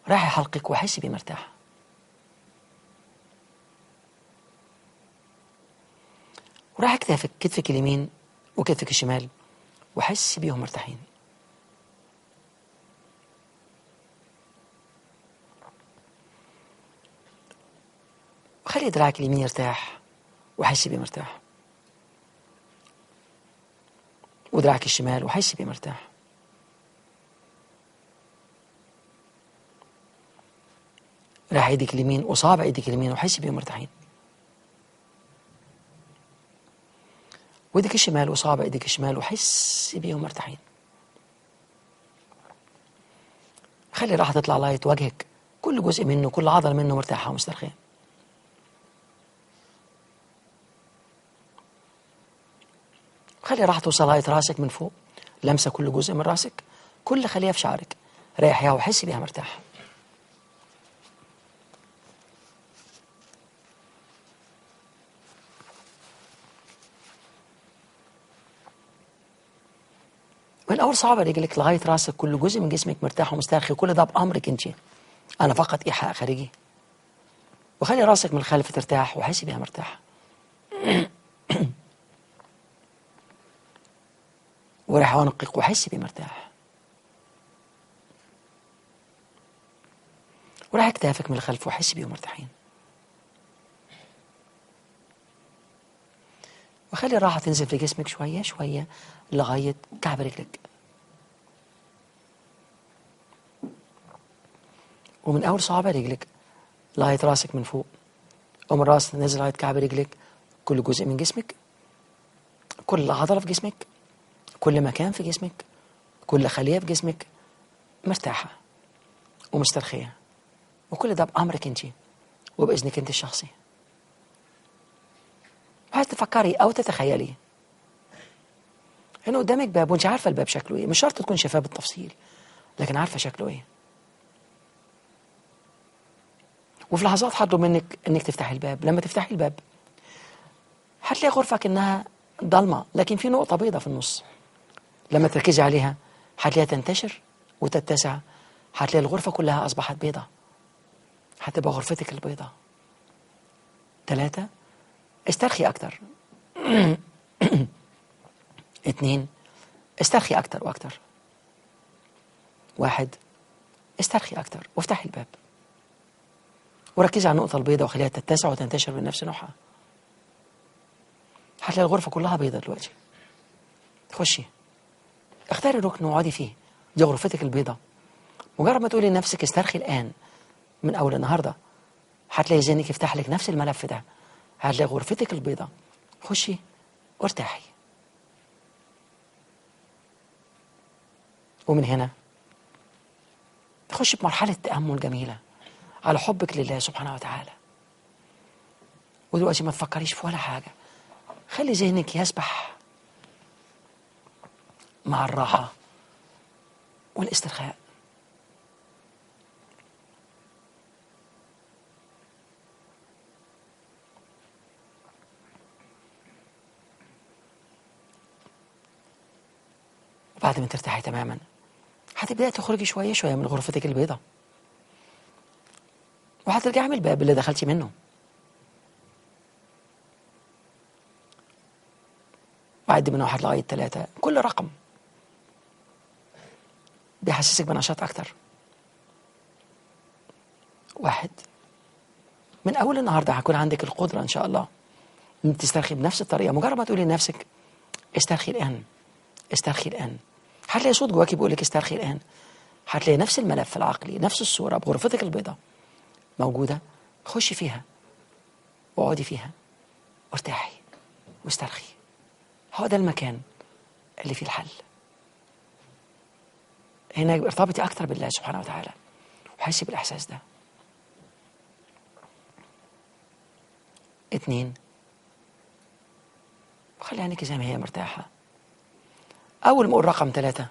رايح حلقك وحسي بيه مرتاح وراح كتافك كتفك اليمين وكتفك الشمال وحسي بيهم مرتاحين وخلي دراعك اليمين يرتاح وحسي بيه مرتاح ودراعك الشمال وحسي بيه مرتاح راح ايدك اليمين وصابع ايدك اليمين وحسي بيهم مرتاحين وايدك الشمال وصابع ايدك الشمال وحسي بيهم مرتاحين خلي راحة تطلع لايت وجهك كل جزء منه كل عضلة منه مرتاحة ومسترخية خلي راحة توصل لايت راسك من فوق لمسة كل جزء من راسك كل خلية في شعرك ريحيها وحسي بيها مرتاحة من اول صعبه رجلك لغايه راسك كل جزء من جسمك مرتاح ومسترخي كل ده بامرك انت انا فقط ايحاء خارجي وخلي راسك من الخلف ترتاح وحسي بيها مرتاحه وريح عنقك وحسي بيه مرتاح وريح اكتافك من الخلف وحسي بيهم مرتاحين وخلي الراحة تنزل في جسمك شوية شوية لغاية كعب رجلك ومن أول صوابع رجلك لغاية راسك من فوق ومن راس نزل لغاية كعب رجلك كل جزء من جسمك كل عضلة في جسمك كل مكان في جسمك كل خلية في جسمك مرتاحة ومسترخية وكل ده بأمرك انت وبإذنك انت الشخصي عايز تفكري أو تتخيلي إنه قدامك باب وأنت عارفة الباب شكله إيه مش شرط تكون شايفاه بالتفصيل لكن عارفة شكله إيه وفي لحظات هطلب منك إنك تفتحي الباب لما تفتحي الباب هتلاقي غرفك إنها ضلمة لكن في نقطة بيضة في النص لما تركزي عليها هتلاقيها تنتشر وتتسع هتلاقي الغرفة كلها أصبحت بيضة هتبقى غرفتك البيضة ثلاثة استرخي أكتر اتنين استرخي أكتر وأكتر واحد استرخي أكتر وافتحي الباب وركزي على النقطة البيضاء وخليها تتسع وتنتشر من نفس نوعها هتلاقي الغرفة كلها بيضاء دلوقتي خشي اختاري ركن واقعدي فيه دي غرفتك البيضاء مجرد ما تقولي لنفسك استرخي الآن من أول النهاردة هتلاقي ذهنك يفتح لك نفس الملف ده هتلاقي غرفتك البيضاء خشي وارتاحي ومن هنا تخش بمرحلة تأمل جميلة على حبك لله سبحانه وتعالى ودلوقتي ما تفكريش في ولا حاجة خلي ذهنك يسبح مع الراحة والاسترخاء وبعد ما ترتاحي تماما هتبدأي تخرجي شوية شوية من غرفتك البيضاء وهترجعي من الباب اللي دخلتي منه وعد من واحد لغاية ثلاثة كل رقم بيحسسك بنشاط أكتر واحد من أول النهاردة هيكون عندك القدرة إن شاء الله إن تسترخي بنفس الطريقة مجرد ما تقولي لنفسك استرخي الآن استرخي الآن هتلاقي صوت جواكي بيقول لك استرخي الآن هتلاقي نفس الملف العقلي نفس الصورة بغرفتك البيضاء موجودة خشي فيها واقعدي فيها وارتاحي واسترخي هو ده المكان اللي فيه الحل هنا ارتبطي أكتر بالله سبحانه وتعالى وحسي بالإحساس ده اتنين خلي عينك زي ما هي مرتاحة أول ما أقول رقم ثلاثة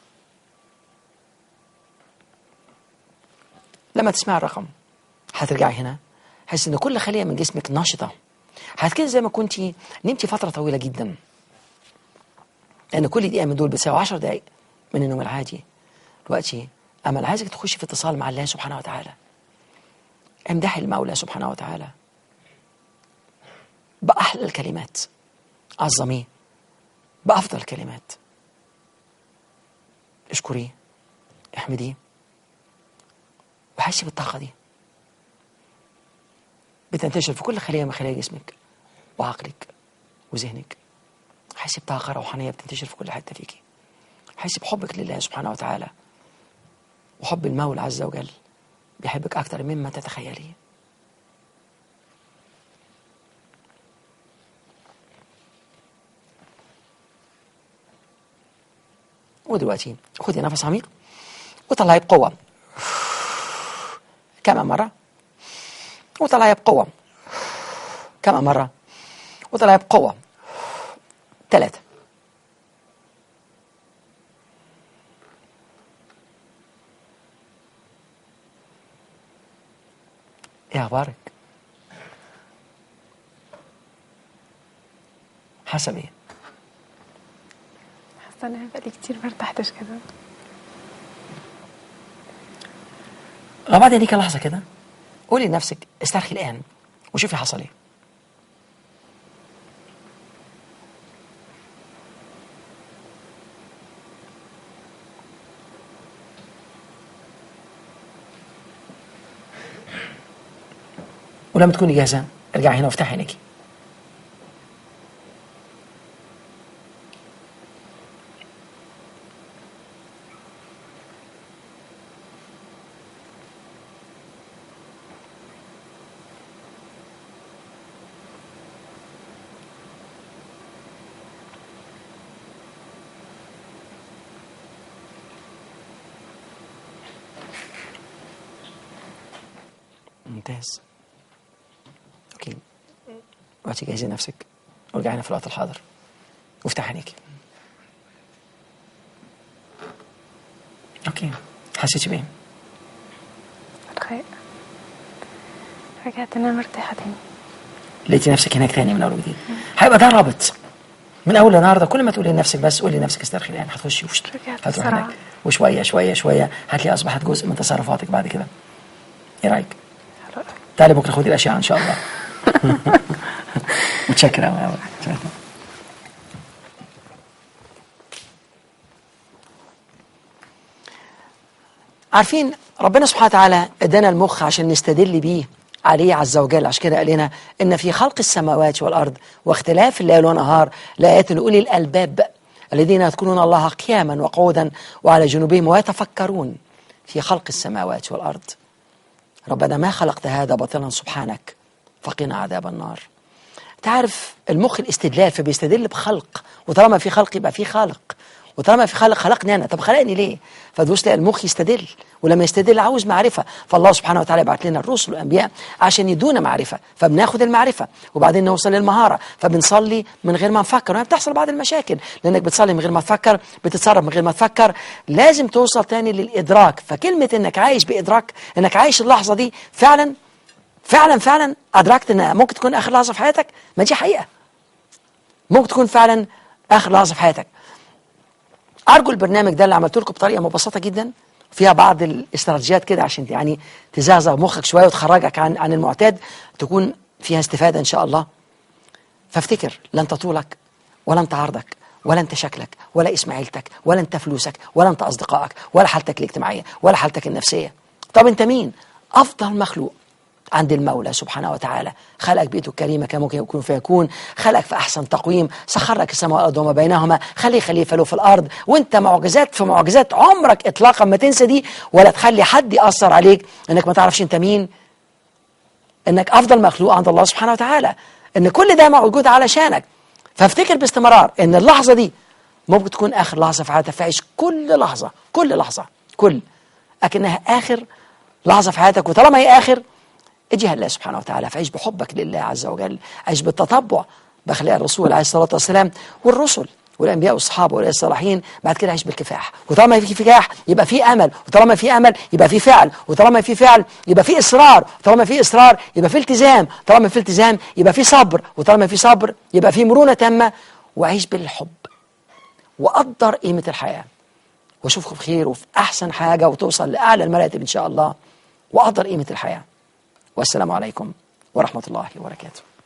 لما تسمع الرقم هترجعي هنا حس إن كل خلية من جسمك نشطة هتكون زي ما كنت نمتي فترة طويلة جدا لأن كل دقيقة من دول بتساوي 10 دقايق من النوم العادي دلوقتي أما أنا عايزك تخش في اتصال مع الله سبحانه وتعالى امدحي المولى سبحانه وتعالى بأحلى الكلمات عظميه بأفضل الكلمات اشكريه احمديه وحسي بالطاقة دي بتنتشر في كل خلية من خلايا جسمك وعقلك وذهنك حسي بطاقة روحانية بتنتشر في كل حتة فيكي حسي بحبك لله سبحانه وتعالى وحب المولى عز وجل بيحبك أكثر مما تتخيلي ودلوقتي خدي نفس عميق وطلعي بقوة كمان مرة وطلعي بقوة كمان مرة وطلعي بقوة ثلاثة ايه اخبارك حسب ايه حاسه ان انا بقالي كتير مرتحتش كده لو بعد هديك لحظة كده قولي لنفسك استرخي الآن وشوفي حصل ايه ولما تكوني جاهزة ارجعي هنا وافتحي عينيكي ممتاز اوكي وقتي جهزي نفسك وارجعي هنا في الوقت الحاضر وافتحي عينيكي اوكي حسيتي بايه؟ رخاء رجعت ان انا مرتاحه تاني لقيتي نفسك هناك تاني من اول وجديد هيبقى ده رابط من اول النهارده كل ما تقولي لنفسك بس قولي لنفسك استرخي الان هتخشي وش رجعت هتروح بسرعة. هناك وشويه شويه شويه هتلاقي اصبحت جزء من تصرفاتك بعد كده ايه رايك؟ حلو أوي. تعالي بكره خدي الاشعه ان شاء الله متشكر قوي قوي عارفين ربنا سبحانه وتعالى ادانا المخ عشان نستدل بيه عليه عز وجل عشان كده قال لنا ان في خلق السماوات والارض واختلاف الليل والنهار لايات لاولي الالباب الذين يذكرون الله قياما وقعودا وعلى جنوبهم ويتفكرون في خلق السماوات والارض ربنا ما خلقت هذا باطلا سبحانك فقنا عذاب النار تعرف المخ الاستدلال فبيستدل بخلق وطالما في خلق يبقى في خالق وطالما في خلق خلقني انا طب خلقني ليه فتبص تلاقي المخ يستدل ولما يستدل عاوز معرفه فالله سبحانه وتعالى يبعت لنا الرسل والانبياء عشان يدونا معرفه فبناخد المعرفه وبعدين نوصل للمهاره فبنصلي من غير ما نفكر وهي بتحصل بعض المشاكل لانك بتصلي من غير ما تفكر بتتصرف من غير ما تفكر لازم توصل تاني للادراك فكلمه انك عايش بادراك انك عايش اللحظه دي فعلا فعلا فعلا ادركت ان ممكن تكون اخر لحظه في حياتك ما دي حقيقه ممكن تكون فعلا اخر لحظه في حياتك ارجو البرنامج ده اللي عملته لكم بطريقه مبسطه جدا فيها بعض الاستراتيجيات كده عشان يعني تزعزع مخك شويه وتخرجك عن عن المعتاد تكون فيها استفاده ان شاء الله فافتكر لا انت طولك ولا انت عرضك ولا انت شكلك ولا اسم عيلتك ولا انت فلوسك ولا انت اصدقائك ولا حالتك الاجتماعيه ولا حالتك النفسيه طب انت مين افضل مخلوق عند المولى سبحانه وتعالى خلقك بيده الكريمة كما ممكن يكون فيكون خلقك في أحسن تقويم سخر لك السماء والأرض وما بينهما خليه خليفة له في الأرض وانت معجزات في معجزات عمرك إطلاقا ما تنسى دي ولا تخلي حد يأثر عليك انك ما تعرفش انت مين انك افضل مخلوق عند الله سبحانه وتعالى ان كل ده موجود علشانك فافتكر باستمرار ان اللحظه دي ممكن تكون اخر لحظه في حياتك فعيش كل لحظه كل لحظه كل اكنها اخر لحظه في حياتك وطالما هي اخر اجيها الله سبحانه وتعالى فعيش بحبك لله عز وجل عيش بالتطبع باخلاق الرسول عليه الصلاه والسلام والرسل والانبياء والصحابه واولياء الصالحين بعد كده عيش بالكفاح وطالما في كفاح يبقى في امل وطالما في امل يبقى في فعل وطالما في فعل يبقى في اصرار وطالما في اصرار يبقى في التزام طالما في التزام يبقى في صبر وطالما في صبر يبقى في مرونه تامه وعيش بالحب وقدر قيمه الحياه واشوفكم بخير وفي احسن حاجه وتوصل لاعلى المراتب ان شاء الله واقدر قيمه الحياه والسلام عليكم ورحمه الله وبركاته